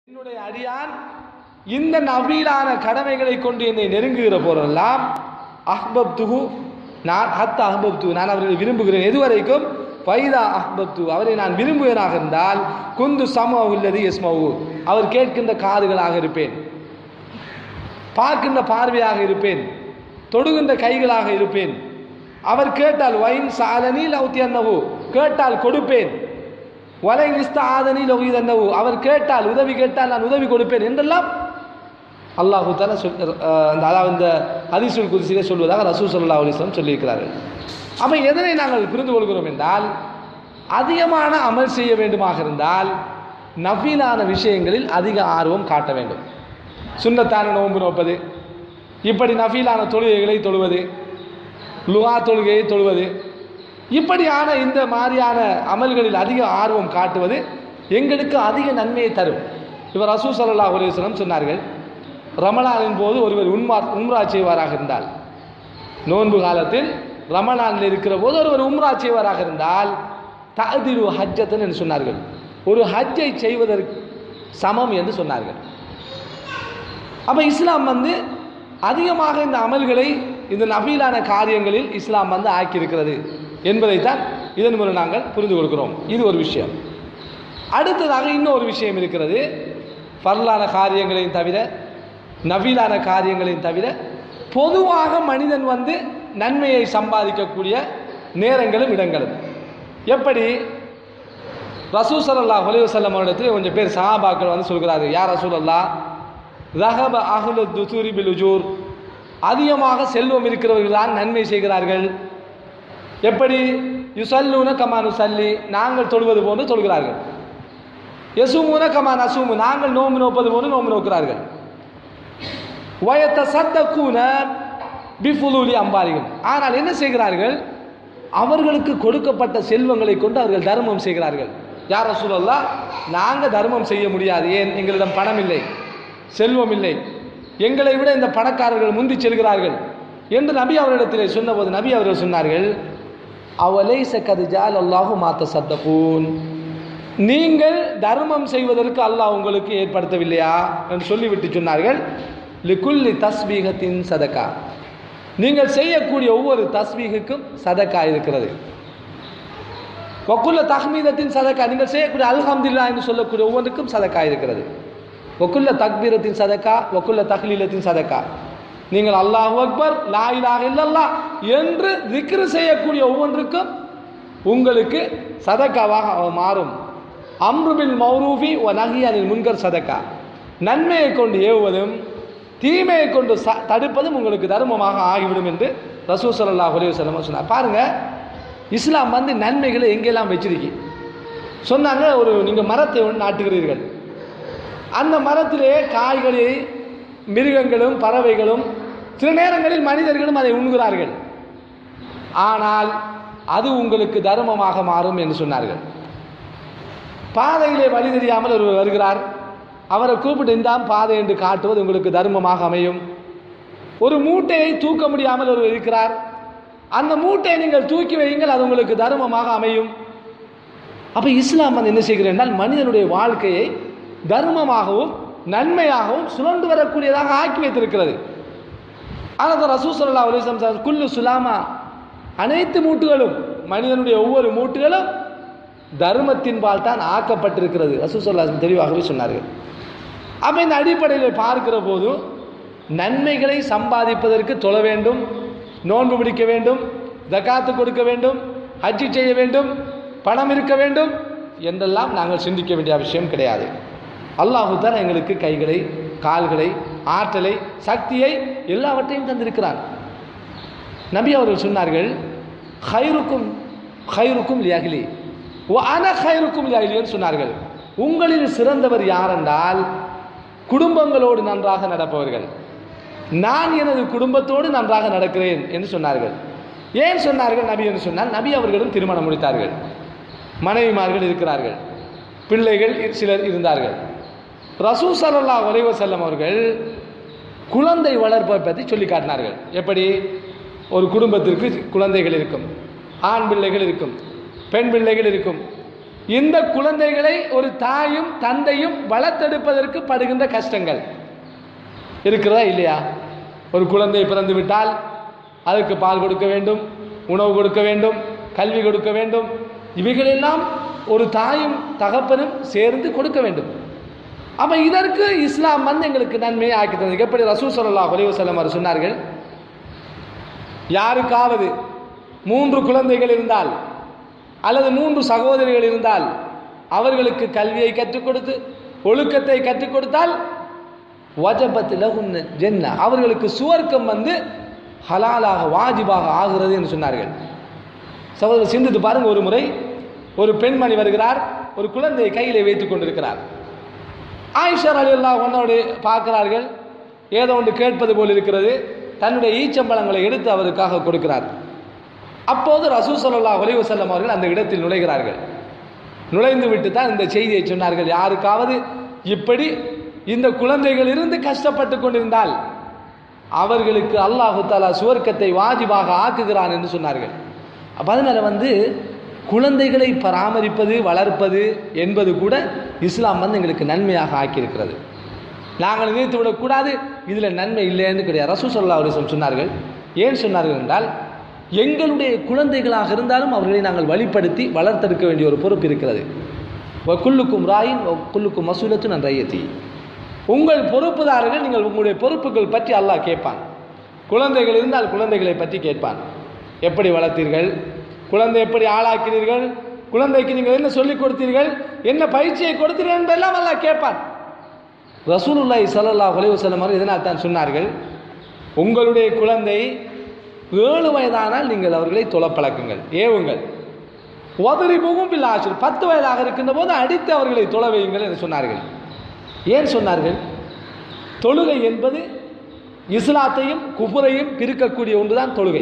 என்னுடைய அடியான் இந்த நபீலான கடமைகளை கொண்டு என்னை நெருங்குகிற போதெல்லாம் அஹ்பப் துகு நான் ஹத் அஹ்பப் துகு நான் அவர்களை விரும்புகிறேன் எதுவரைக்கும் பைதா அஹ்பப் து அவரை நான் விரும்புவனாக இருந்தால் குந்து சம உள்ளது எஸ்மவு அவர் கேட்கின்ற காதுகளாக இருப்பேன் பார்க்கின்ற பார்வையாக இருப்பேன் தொடுகின்ற கைகளாக இருப்பேன் அவர் கேட்டால் வைன் சாலனி லவுத்தி அன்னவு கேட்டால் கொடுப்பேன் வலை நிஸ்த ஆதனி லௌகி தன்னவு அவர் கேட்டால் உதவி கேட்டால் நான் உதவி கொடுப்பேன் என்றெல்லாம் அல்லாஹு தாலா சொல் அஹ் அந்த அதாவது இந்த ஹதீசுல் குதிசிலே சொல்வதாக ரசூல் சல்லா அலிஸ்லாம் சொல்லியிருக்கிறார்கள் அப்போ எதனை நாங்கள் புரிந்து கொள்கிறோம் என்றால் அதிகமான அமல் செய்ய வேண்டுமாக இருந்தால் நவீனான விஷயங்களில் அதிக ஆர்வம் காட்ட வேண்டும் சுண்ணத்தான நோன்பு நோப்பது இப்படி நஃபீலான தொழுகைகளை தொழுவது லுகா தொழுகையை தொழுவது இப்படியான இந்த மாதிரியான அமல்களில் அதிக ஆர்வம் காட்டுவது எங்களுக்கு அதிக நன்மையை தரும் இவர் ரசூ சல்லா அலுவலம் சொன்னார்கள் ரமலானின் போது ஒருவர் உண்மா உம்ரா செய்வாராக இருந்தால் நோன்பு காலத்தில் ரமலானில் இருக்கிற போது ஒருவர் உம்ரா செய்வாராக இருந்தால் ததிரு ஹஜ்ஜத்தன் என்று சொன்னார்கள் ஒரு ஹஜ்ஜை செய்வதற்கு சமம் என்று சொன்னார்கள் அப்போ இஸ்லாம் வந்து அதிகமாக இந்த அமல்களை இந்த நபீலான காரியங்களில் இஸ்லாம் வந்து ஆக்கியிருக்கிறது என்பதைத்தான் இதன் மூலம் நாங்கள் புரிந்து கொள்கிறோம் இது ஒரு விஷயம் அடுத்ததாக இன்னொரு விஷயம் இருக்கிறது பரலான காரியங்களையும் தவிர நவீலான காரியங்களையும் தவிர பொதுவாக மனிதன் வந்து நன்மையை சம்பாதிக்கக்கூடிய நேரங்களும் இடங்களும் எப்படி ரசூ சல்லா ஒலிவசல்லம் அவரிடத்தில் கொஞ்சம் பேர் சஹாபாக்கள் வந்து சொல்கிறார்கள் யார் ரசூல் அல்லா ரஹப அஹ்லு துசூரி பில் உஜூர் அதிகமாக செல்வம் இருக்கிறவர்கள் தான் நன்மை செய்கிறார்கள் எப்படி யுசல்லூன கமானு சல்லி நாங்கள் தொழுவது போன்று தொழுகிறார்கள் யசுமூன கமான் அசூமு நாங்கள் நோம்பு நோப்பது போன்று நோம்பு நோக்கிறார்கள் வயத்த சத்தக்கூன பிஃபுலூலி அம்பாரிகள் ஆனால் என்ன செய்கிறார்கள் அவர்களுக்கு கொடுக்கப்பட்ட செல்வங்களை கொண்டு அவர்கள் தர்மம் செய்கிறார்கள் யார் சொல்லலாம் நாங்கள் தர்மம் செய்ய முடியாது ஏன் எங்களிடம் பணம் இல்லை செல்வம் இல்லை எங்களை விட இந்த பணக்காரர்கள் முந்தி செல்கிறார்கள் என்று நபி அவரிடத்தில் சொன்னபோது நபி அவர்கள் சொன்னார்கள் அவலை சக்கது ஜால் அல்லாஹு மாத்த சத்தபூன் நீங்கள் தர்மம் செய்வதற்கு அல்லாஹ் உங்களுக்கு ஏற்படுத்தவில்லையா என்று சொல்லிவிட்டு சொன்னார்கள் லிகுல்லி தஸ்பீகத்தின் சதக்கா நீங்கள் செய்யக்கூடிய ஒவ்வொரு தஸ்பீகுக்கும் சதக்கா இருக்கிறது வக்குல்ல தஹ்மீதத்தின் சதக்கா நீங்கள் செய்யக்கூடிய அல்ஹம்துல்லா என்று சொல்லக்கூடிய ஒவ்வொன்றுக்கும் சதக்கா இருக்கிறது வக்குல்ல தக்பீரத்தின் சதக்கா வக்குல்ல தஹ்லீலத்தின் சதக்கா நீங்கள் அல்லாஹு அக்பர் லா இலாஹ இல்லல்லா என்று திக்ரு செய்யக்கூடிய ஒவ்வொன்றுக்கும் உங்களுக்கு சதக்காவாக மாறும் அம்ருபில் மௌரூஃபி ஒ நஹியானில் முன்கர் சதக்கா நன்மையை கொண்டு ஏவுவதும் தீமையை கொண்டு ச தடுப்பதும் உங்களுக்கு தர்மமாக ஆகிவிடும் என்று ரசூ சல்லா அலி வல்லம் சொன்னார் பாருங்க இஸ்லாம் வந்து நன்மைகளை எங்கெல்லாம் வச்சிருக்கி சொன்னாங்க ஒரு நீங்கள் மரத்தை ஒன்று நாட்டுகிறீர்கள் அந்த மரத்திலே காய்களை மிருகங்களும் பறவைகளும் சில நேரங்களில் மனிதர்களும் அதை உண்கிறார்கள் ஆனால் அது உங்களுக்கு தர்மமாக மாறும் என்று சொன்னார்கள் பாதையிலே வழி தெரியாமல் ஒருவர் வருகிறார் அவரை கூப்பிட்டு இந்தாம் பாதை என்று காட்டுவது உங்களுக்கு தர்மமாக அமையும் ஒரு மூட்டையை தூக்க முடியாமல் ஒருவர் இருக்கிறார் அந்த மூட்டையை நீங்கள் தூக்கி வையுங்கள் அது உங்களுக்கு தர்மமாக அமையும் அப்போ இஸ்லாம் வந்து என்ன செய்கிறது என்றால் மனிதனுடைய வாழ்க்கையை தர்மமாகவும் நன்மையாகவும் சுழண்டு வரக்கூடியதாக ஆக்கி வைத்திருக்கிறது ஆனால் ரசூ சல்லா அலிஸ்லாம் குல்லு சுலாமா அனைத்து மூட்டுகளும் மனிதனுடைய ஒவ்வொரு மூட்டுகளும் தர்மத்தின்பால் தான் ஆக்கப்பட்டிருக்கிறது ரசூ சல்லா தெளிவாகவே சொன்னார்கள் அப்போ இந்த அடிப்படையில் பார்க்கிற போது நன்மைகளை சம்பாதிப்பதற்கு தொழ வேண்டும் நோன்பு பிடிக்க வேண்டும் ஜக்காத்து கொடுக்க வேண்டும் ஹஜ்ஜி செய்ய வேண்டும் பணம் இருக்க வேண்டும் என்றெல்லாம் நாங்கள் சிந்திக்க வேண்டிய அவசியம் கிடையாது அல்லாஹு தான் எங்களுக்கு கைகளை கால்களை ஆற்றலை சக்தியை எல்லாவற்றையும் தந்திருக்கிறான் நபி அவர்கள் சொன்னார்கள் ஹைருக்கும் ஹைருக்கும் லியகிலி அன ஹைருக்கும் லியகிலின்னு சொன்னார்கள் உங்களில் சிறந்தவர் யாரென்றால் குடும்பங்களோடு நன்றாக நடப்பவர்கள் நான் எனது குடும்பத்தோடு நன்றாக நடக்கிறேன் என்று சொன்னார்கள் ஏன் சொன்னார்கள் நபி என்று சொன்னால் நபி அவர்களும் திருமணம் முடித்தார்கள் மனைவிமார்கள் இருக்கிறார்கள் பிள்ளைகள் சிலர் இருந்தார்கள் ரசூ சல்லா ஒலைவ செல்லம் அவர்கள் குழந்தை வளர்ப்பை பற்றி சொல்லி காட்டினார்கள் எப்படி ஒரு குடும்பத்திற்கு குழந்தைகள் இருக்கும் ஆண் பிள்ளைகள் இருக்கும் பெண் பிள்ளைகள் இருக்கும் இந்த குழந்தைகளை ஒரு தாயும் தந்தையும் வளர்த்தெடுப்பதற்கு படுகின்ற கஷ்டங்கள் இருக்கிறதா இல்லையா ஒரு குழந்தை பிறந்து விட்டால் அதற்கு பால் கொடுக்க வேண்டும் உணவு கொடுக்க வேண்டும் கல்வி கொடுக்க வேண்டும் இவைகளெல்லாம் ஒரு தாயும் தகப்பனும் சேர்ந்து கொடுக்க வேண்டும் அப்ப இதற்கு இஸ்லாம் வந்து எங்களுக்கு நன்மையை ஆக்கி தந்தது எப்படி ரசூ ஸல்லல்லாஹு அலைஹி வஸல்லம் அவர் சொன்னார்கள் யாருக்காவது மூன்று குழந்தைகள் இருந்தால் அல்லது மூன்று சகோதரிகள் இருந்தால் அவர்களுக்கு கல்வியை கற்றுக் கொடுத்து ஒழுக்கத்தை கற்றுக் கொடுத்தால் வஜபத்தில் உன்ன ஜென்ன அவர்களுக்கு சுவர்க்கம் வந்து ஹலாலாக வாஜிபாக ஆகிறது என்று சொன்னார்கள் சகோதரர் சிந்தித்து பாருங்க ஒரு முறை ஒரு பெண்மணி வருகிறார் ஒரு குழந்தையை கையிலே வைத்துக் கொண்டிருக்கிறார் ஆயிஷா அலி அல்லா ஒன்னோடு பார்க்கிறார்கள் ஏதோ ஒன்று கேட்பது போல் இருக்கிறது தன்னுடைய ஈச்சம்பழங்களை எடுத்து அவருக்காக கொடுக்கிறார் அப்போது ரசூ ஸல்லல்லாஹு அலைஹி வஸல்லம் அவர்கள் அந்த இடத்தில் நுழைகிறார்கள் நுழைந்து விட்டு தான் இந்த செய்தியை சொன்னார்கள் யாருக்காவது இப்படி இந்த குழந்தைகள் இருந்து கஷ்டப்பட்டு கொண்டிருந்தால் அவர்களுக்கு அல்லாஹு தாலா சுவர்க்கத்தை வாஜிபாக ஆக்குகிறான் என்று சொன்னார்கள் அப்போ அதனால் வந்து குழந்தைகளை பராமரிப்பது வளர்ப்பது என்பது கூட இஸ்லாம் வந்து எங்களுக்கு நன்மையாக ஆக்கியிருக்கிறது நாங்கள் நினைத்து விடக்கூடாது இதில் நன்மை இல்லைன்னு கிடையாது ரசூ சொல்லா அவர் சொன்னார்கள் ஏன் சொன்னார்கள் என்றால் எங்களுடைய குழந்தைகளாக இருந்தாலும் அவர்களை நாங்கள் வழிப்படுத்தி வளர்த்தெடுக்க வேண்டிய ஒரு பொறுப்பு இருக்கிறது குல்லுக்கும் ராயின் குல்லுக்கும் மசூலத்து நான் ரையத்தி உங்கள் பொறுப்புதாரர்கள் நீங்கள் உங்களுடைய பொறுப்புகள் பற்றி அல்லாஹ் கேட்பான் குழந்தைகள் இருந்தால் குழந்தைகளை பற்றி கேட்பான் எப்படி வளர்த்தீர்கள் குழந்தை எப்படி ஆளாக்கினீர்கள் குழந்தைக்கு நீங்கள் என்ன சொல்லிக் கொடுத்தீர்கள் என்ன பயிற்சியை கொடுத்தீர்கள் என்பதெல்லாம் அல்லாஹ் கேட்பான் ரசூலுல்லாஹி ஸல்லல்லாஹு அலைஹி வஸல்லம் அவர்கள் இதனால் தான் சொன்னார்கள் உங்களுடைய குழந்தை ஏழு வயதானால் நீங்கள் அவர்களை தொலை பழக்குங்கள் ஏவுங்கள் உதறி போகும் பில் ஆசிர் பத்து வயதாக இருக்கின்ற போது அடித்து அவர்களை தொலை வையுங்கள் என்று சொன்னார்கள் ஏன் சொன்னார்கள் தொழுகை என்பது இஸ்லாத்தையும் குபுரையும் பிரிக்கக்கூடிய ஒன்றுதான் தொழுகை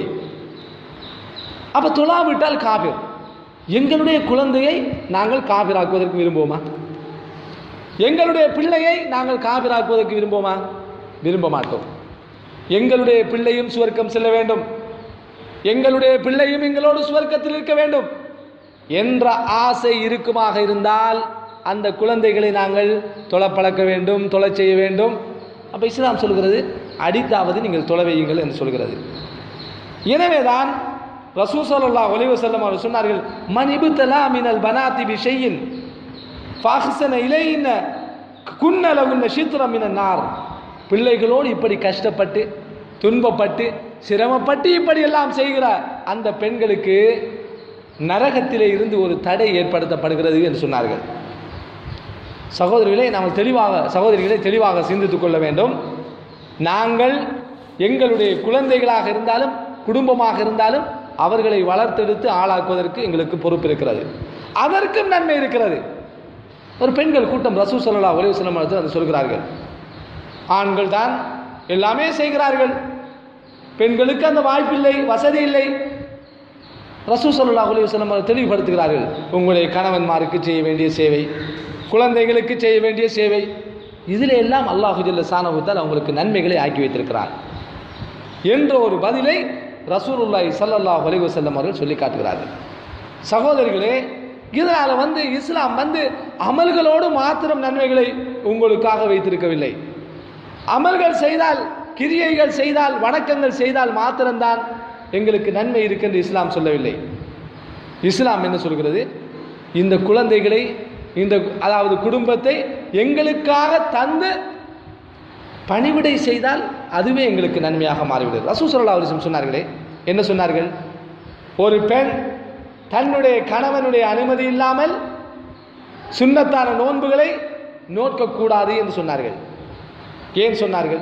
அப்ப தொழாவிட்டால் காபிர் எங்களுடைய குழந்தையை நாங்கள் காபிராக்குவதற்கு விரும்புவோமா எங்களுடைய பிள்ளையை நாங்கள் காபிராக்குவதற்கு விரும்புவோமா விரும்ப மாட்டோம் எங்களுடைய பிள்ளையும் சுவர்க்கம் செல்ல வேண்டும் எங்களுடைய பிள்ளையும் எங்களோடு சுவர்க்கத்தில் இருக்க வேண்டும் என்ற ஆசை இருக்குமாக இருந்தால் அந்த குழந்தைகளை நாங்கள் தொலை பழக்க வேண்டும் தொலை செய்ய வேண்டும் அப்போ இஸ்லாம் சொல்கிறது அடித்தாவது நீங்கள் தொலை வையுங்கள் என்று சொல்கிறது எனவேதான் ரசூ ஸல்லல்லாஹு அலைஹி வஸல்லம் அவர்கள் சொன்னார்கள் மனிபுத்தலா மினல் பனாத்தி பிஷையின் ஃபாஹ்சன இலையின குன்னலகுன்ன சித்திரம் மினன் நார் பிள்ளைகளோடு இப்படி கஷ்டப்பட்டு துன்பப்பட்டு சிரமப்பட்டு இப்படி எல்லாம் செய்கிற அந்த பெண்களுக்கு நரகத்திலே இருந்து ஒரு தடை ஏற்படுத்தப்படுகிறது என்று சொன்னார்கள் சகோதரிகளே நாம் தெளிவாக சகோதரிகளை தெளிவாக சிந்தித்துக் கொள்ள வேண்டும் நாங்கள் எங்களுடைய குழந்தைகளாக இருந்தாலும் குடும்பமாக இருந்தாலும் அவர்களை வளர்த்தெடுத்து ஆளாக்குவதற்கு எங்களுக்கு பொறுப்பு இருக்கிறது அதற்கும் நன்மை இருக்கிறது ஒரு பெண்கள் கூட்டம் ரசூ சல்லா ஒலிவசலம் அது சொல்கிறார்கள் ஆண்கள் தான் எல்லாமே செய்கிறார்கள் பெண்களுக்கு அந்த வாய்ப்பில்லை வசதி இல்லை ரசூ சல்லா அலிவசலம் தெளிவுபடுத்துகிறார்கள் உங்களுடைய கணவன்மாருக்கு செய்ய வேண்டிய சேவை குழந்தைகளுக்கு செய்ய வேண்டிய சேவை இதில் எல்லாம் அல்லாஹு ஜல்ல சானபுத்தால் அவங்களுக்கு நன்மைகளை ஆக்கி வைத்திருக்கிறார் என்ற ஒரு பதிலை ரசூலுல்லாஹி ஸல்லல்லாஹு அலைஹி வஸல்லம் அவர்கள் சொல்லி காட்டுகிறார்கள் சகோதரிகளே இதனால் வந்து இஸ்லாம் வந்து அமல்களோடு மாத்திரம் நன்மைகளை உங்களுக்காக வைத்திருக்கவில்லை அமல்கள் செய்தால் கிரியைகள் செய்தால் வணக்கங்கள் செய்தால் மாத்திரம்தான் எங்களுக்கு நன்மை இருக்கின்ற இஸ்லாம் சொல்லவில்லை இஸ்லாம் என்ன சொல்கிறது இந்த குழந்தைகளை இந்த அதாவது குடும்பத்தை எங்களுக்காக தந்து பணிவிடை செய்தால் அதுவே எங்களுக்கு நன்மையாக மாறிவிடுது ரசூ சல்லா அலிஸ்லம் சொன்னார்களே என்ன சொன்னார்கள் ஒரு பெண் தன்னுடைய கணவனுடைய அனுமதி இல்லாமல் சுண்ணத்தான நோன்புகளை நோக்கக்கூடாது என்று சொன்னார்கள் ஏன் சொன்னார்கள்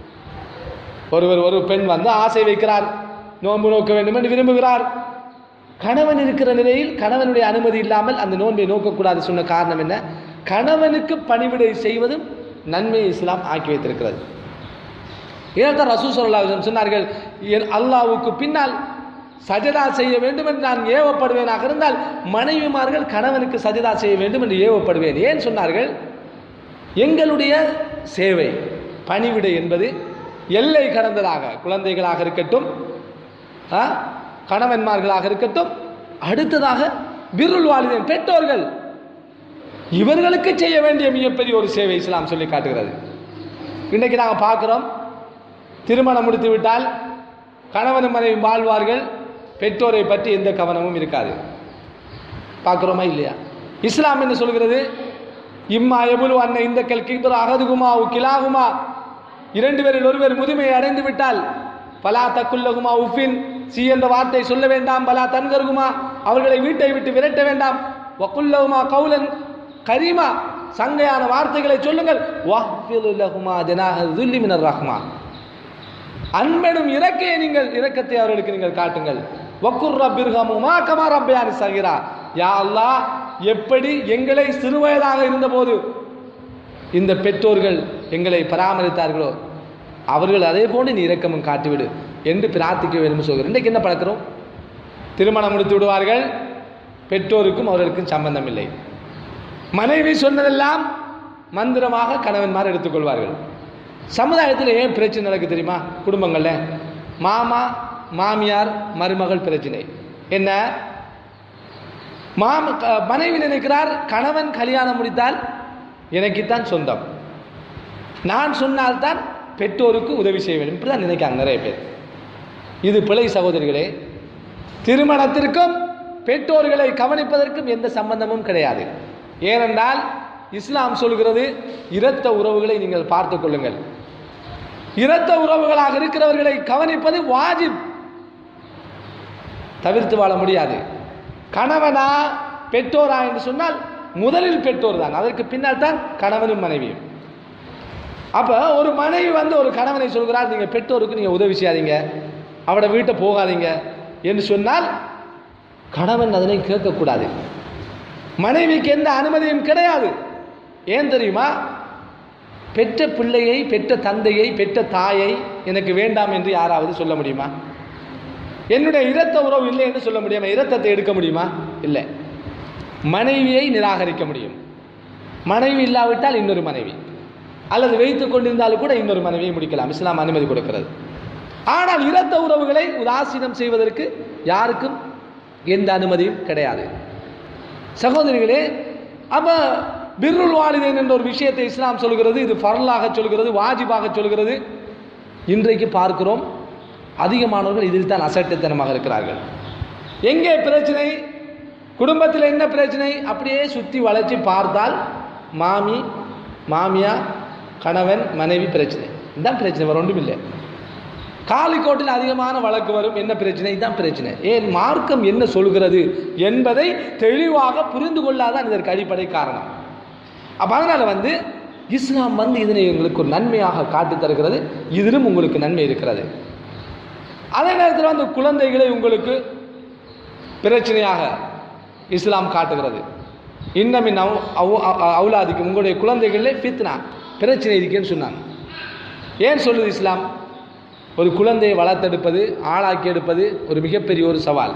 ஒருவர் ஒரு பெண் வந்து ஆசை வைக்கிறார் நோன்பு நோக்க வேண்டும் என்று விரும்புகிறார் கணவன் இருக்கிற நிலையில் கணவனுடைய அனுமதி இல்லாமல் அந்த நோன்பை நோக்கக்கூடாது சொன்ன காரணம் என்ன கணவனுக்கு பணிவிடை செய்வதும் நன்மை இஸ்லாம் ஆக்கி வைத்திருக்கிறது இதனால் ரசூ சொல்லா சொன்னார்கள் என் அல்லாவுக்கு பின்னால் சஜதா செய்ய வேண்டும் என்று நான் ஏவப்படுவேனாக இருந்தால் மனைவிமார்கள் கணவனுக்கு சஜதா செய்ய வேண்டும் என்று ஏவப்படுவேன் ஏன் சொன்னார்கள் எங்களுடைய சேவை பணிவிடை என்பது எல்லை கடந்ததாக குழந்தைகளாக இருக்கட்டும் கணவன்மார்களாக இருக்கட்டும் அடுத்ததாக பிருள் வாலிதன் பெற்றோர்கள் இவர்களுக்கு செய்ய வேண்டிய மிகப்பெரிய ஒரு சேவை இஸ்லாம் சொல்லி காட்டுகிறது இன்றைக்கு நாங்கள் பார்க்குறோம் திருமணம் முடித்து விட்டால் கணவனும் மனைவி வாழ்வார்கள் பெற்றோரை பற்றி எந்த கவனமும் இருக்காது பார்க்குறோமா இல்லையா இஸ்லாம் என்ன சொல்கிறது இம்மா எபுலு அன்ன இந்த கல் கிபர் அகதுகுமா கிலாகுமா இரண்டு பேரில் ஒருவர் முதுமையை அடைந்து விட்டால் பலா தக்குல்லகுமா உஃபின் சி என்ற வார்த்தை சொல்ல வேண்டாம் பலா தன்கருகுமா அவர்களை வீட்டை விட்டு விரட்ட வேண்டாம் வக்குல்லகுமா கவுலன் கரீமா சங்கையான வார்த்தைகளை சொல்லுங்கள் வஹ்ஃபிலுல்லகுமா ஜனாஹ துல்லி மினர் ரஹ்மா அன்பெனும் இறக்கையை நீங்கள் இரக்கத்தை அவர்களுக்கு நீங்கள் காட்டுங்கள் வக்குர் ரப்பிர்ஹமுமா கமா ரப்பயானி சகிரா யா அல்லாஹ் எப்படி எங்களை சிறுவயதாக இருந்தபோது இந்த பெற்றோர்கள் எங்களை பராமரித்தார்களோ அவர்கள் அதே போன்று நீ இரக்கமும் காட்டிவிடு என்று பிரார்த்திக்க வேண்டும் சொல்கிறேன் இன்றைக்கு என்ன பழக்கிறோம் திருமணம் முடித்து விடுவார்கள் பெற்றோருக்கும் அவர்களுக்கும் சம்பந்தம் இல்லை மனைவி சொன்னதெல்லாம் மந்திரமாக கணவன்மார் எடுத்துக்கொள்வார்கள் சமுதாயத்தில் ஏன் பிரச்சனை நடக்கு தெரியுமா குடும்பங்கள்ல மாமா மாமியார் மருமகள் பிரச்சனை என்ன மாம க- மனைவி நினைக்கிறார் கணவன் கல்யாணம் முடித்தால் எனக்குத்தான் சொந்தம் நான் சொன்னால்தான் பெற்றோருக்கு உதவி செய்ய வேண்டும் இப்படிதான் நினைக்காங்க நிறைய பேர் இது பிழை சகோதரிகளே திருமணத்திற்கும் பெற்றோர்களை கவனிப்பதற்கும் எந்த சம்பந்தமும் கிடையாது ஏனென்றால் இஸ்லாம் சொல்கிறது இரத்த உறவுகளை நீங்கள் பார்த்துக் கொள்ளுங்கள் இரத்த உறவுகளாக இருக்கிறவர்களை கவனிப்பது வாஜிப் தவிர்த்து வாழ முடியாது கணவனா பெற்றோரா என்று சொன்னால் முதலில் பெற்றோர் தான் அதற்கு பின்னால் தான் கணவனும் மனைவியும் அப்ப ஒரு மனைவி வந்து ஒரு கணவனை சொல்கிறார் நீங்க பெற்றோருக்கு நீங்க உதவி செய்யாதீங்க அவட வீட்டை போகாதீங்க என்று சொன்னால் கணவன் அதனை கேட்கக்கூடாது மனைவிக்கு எந்த அனுமதியும் கிடையாது ஏன் தெரியுமா பெற்ற பிள்ளையை பெற்ற தந்தையை பெற்ற தாயை எனக்கு வேண்டாம் என்று யாராவது சொல்ல முடியுமா என்னுடைய இரத்த உறவு இல்லை என்று சொல்ல முடியுமா இரத்தத்தை எடுக்க முடியுமா இல்லை மனைவியை நிராகரிக்க முடியும் மனைவி இல்லாவிட்டால் இன்னொரு மனைவி அல்லது வைத்துக் கொண்டிருந்தாலும் கூட இன்னொரு மனைவியை முடிக்கலாம் இஸ்லாம் அனுமதி கொடுக்கிறது ஆனால் இரத்த உறவுகளை உதாசீனம் செய்வதற்கு யாருக்கும் எந்த அனுமதியும் கிடையாது சகோதரிகளே அப்ப பிர்ருல் வாலிதைன் என்ற ஒரு விஷயத்தை இஸ்லாம் சொல்கிறது இது ஃபர்லாக சொல்கிறது வாஜிபாக சொல்கிறது இன்றைக்கு பார்க்கிறோம் அதிகமானவர்கள் இதில் தான் அசட்டுத்தனமாக இருக்கிறார்கள் எங்கே பிரச்சனை குடும்பத்தில் என்ன பிரச்சனை அப்படியே சுற்றி வளைச்சி பார்த்தால் மாமி மாமியா கணவன் மனைவி பிரச்சனை இதுதான் பிரச்சனை வேறு ஒன்றும் இல்லை காலிக்கோட்டில் அதிகமான வழக்கு வரும் என்ன பிரச்சனை இதுதான் பிரச்சனை ஏன் மார்க்கம் என்ன சொல்கிறது என்பதை தெளிவாக புரிந்து கொள்ளாதான் இதற்கு அடிப்படை காரணம் அப்போ அதனால் வந்து இஸ்லாம் வந்து இதனை எங்களுக்கு ஒரு நன்மையாக காட்டித் தருகிறது இதிலும் உங்களுக்கு நன்மை இருக்கிறது அதே நேரத்தில் வந்து குழந்தைகளை உங்களுக்கு பிரச்சனையாக இஸ்லாம் காட்டுகிறது இன்னமின் அவ் அவ்- அவ்- அவுலாதிக்கு உங்களுடைய குழந்தைகளே ஃபித்னா பிரச்சனை இருக்குன்னு சொன்னாங்க ஏன் சொல்லுது இஸ்லாம் ஒரு குழந்தையை வளர்த்தெடுப்பது ஆளாக்கி எடுப்பது ஒரு மிகப்பெரிய ஒரு சவால்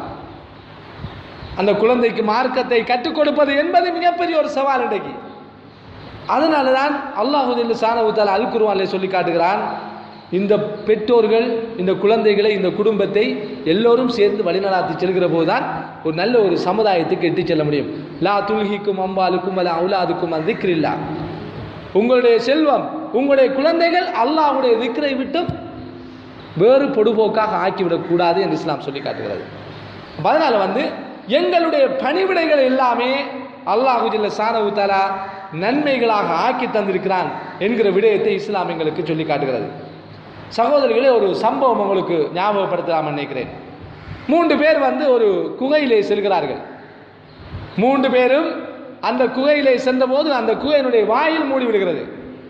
அந்த குழந்தைக்கு மார்க்கத்தை கற்றுக் கொடுப்பது என்பது மிகப்பெரிய ஒரு சவால் இன்றைக்கு அதனால தான் அல்லாஹுதில் சானவுத்தால் அல் குர்ஆனிலே சொல்லி காட்டுகிறான் இந்த பெற்றோர்கள் இந்த குழந்தைகளை இந்த குடும்பத்தை எல்லோரும் சேர்ந்து வழிநடாத்தி செல்கிற போதுதான் ஒரு நல்ல ஒரு சமுதாயத்துக்கு எட்டி செல்ல முடியும் லா துல்ஹிக்கும் அம்பாலுக்கும் அல்ல அவுலாதுக்கும் அதிக்ரில்லா உங்களுடைய செல்வம் உங்களுடைய குழந்தைகள் அல்லாஹ்வுடைய திக்ரை விட்டும் வேறு பொடுபோக்காக ஆக்கிவிடக்கூடாது என்று இஸ்லாம் சொல்லி காட்டுகிறது அப்ப அதனால வந்து எங்களுடைய பணிவிடைகள் எல்லாமே அல்லாஹு ஜல்ல சானவு தஆலா நன்மைகளாக ஆக்கி தந்திருக்கிறான் என்கிற விடயத்தை இஸ்லாம் எங்களுக்கு சொல்லி காட்டுகிறது சகோதரிகளே ஒரு சம்பவம் உங்களுக்கு ஞாபகப்படுத்தலாம் நினைக்கிறேன் மூன்று பேர் வந்து ஒரு குகையிலே செல்கிறார்கள் மூன்று பேரும் அந்த குகையிலே சென்றபோது அந்த குகையினுடைய வாயில் மூடி விடுகிறது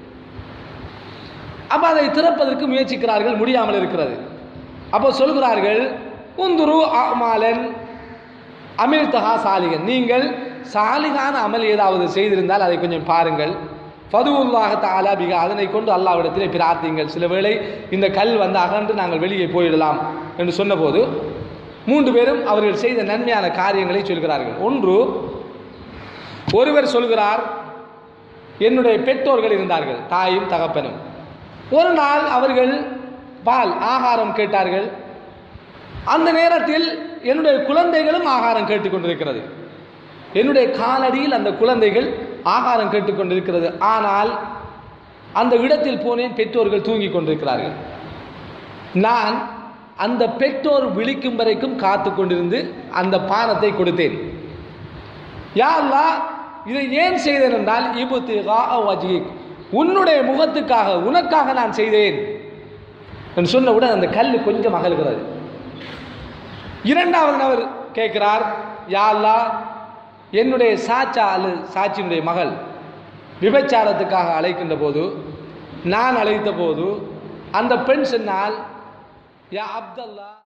அப்ப அதை திறப்பதற்கு முயற்சிக்கிறார்கள் முடியாமல் இருக்கிறது அப்போ சொல்கிறார்கள் உந்துரு அமாலன் அமில் தஹா சாலிகன் நீங்கள் சாலிகான அமல் ஏதாவது செய்திருந்தால் அதை கொஞ்சம் பாருங்கள் ஃபதுவுல்லாஹ தஆலா பிக அதனை கொண்டு அல்லாஹ்விடத்திலே பிரார்த்திங்கள் சில வேளை இந்த கல் வந்து அகன்று நாங்கள் வெளியே போயிடலாம் என்று சொன்னபோது மூன்று பேரும் அவர்கள் செய்த நன்மையான காரியங்களை சொல்கிறார்கள் ஒன்று ஒருவர் சொல்கிறார் என்னுடைய பெற்றோர்கள் இருந்தார்கள் தாயும் தகப்பனும் ஒரு நாள் அவர்கள் பால் ஆகாரம் கேட்டார்கள் அந்த நேரத்தில் என்னுடைய குழந்தைகளும் ஆகாரம் கேட்டுக்கொண்டிருக்கிறது என்னுடைய காலடியில் அந்த குழந்தைகள் ஆகாரம் கேட்டுக்கொண்டிருக்கிறது ஆனால் அந்த இடத்தில் போனேன் பெற்றோர்கள் தூங்கிக் கொண்டிருக்கிறார்கள் நான் அந்த பெற்றோர் விழிக்கும் வரைக்கும் காத்து கொண்டிருந்து அந்த பானத்தை கொடுத்தேன் யா அல்லாஹ் இதை ஏன் செய்தேன் என்றால் இபுத்திகா வஜிக் உன்னுடைய முகத்துக்காக உனக்காக நான் செய்தேன் என்று சொன்னவுடன் அந்த கல் கொஞ்சம் அகல்கிறது இரண்டாவது நபர் கேட்கிறார் யா அல்லாஹ் என்னுடைய சாச்சா அல்லது சாட்சியினுடைய மகள் விபச்சாரத்துக்காக அழைக்கின்ற போது நான் அழைத்த போது அந்த பெண் சொன்னால் யா அப்தல்லா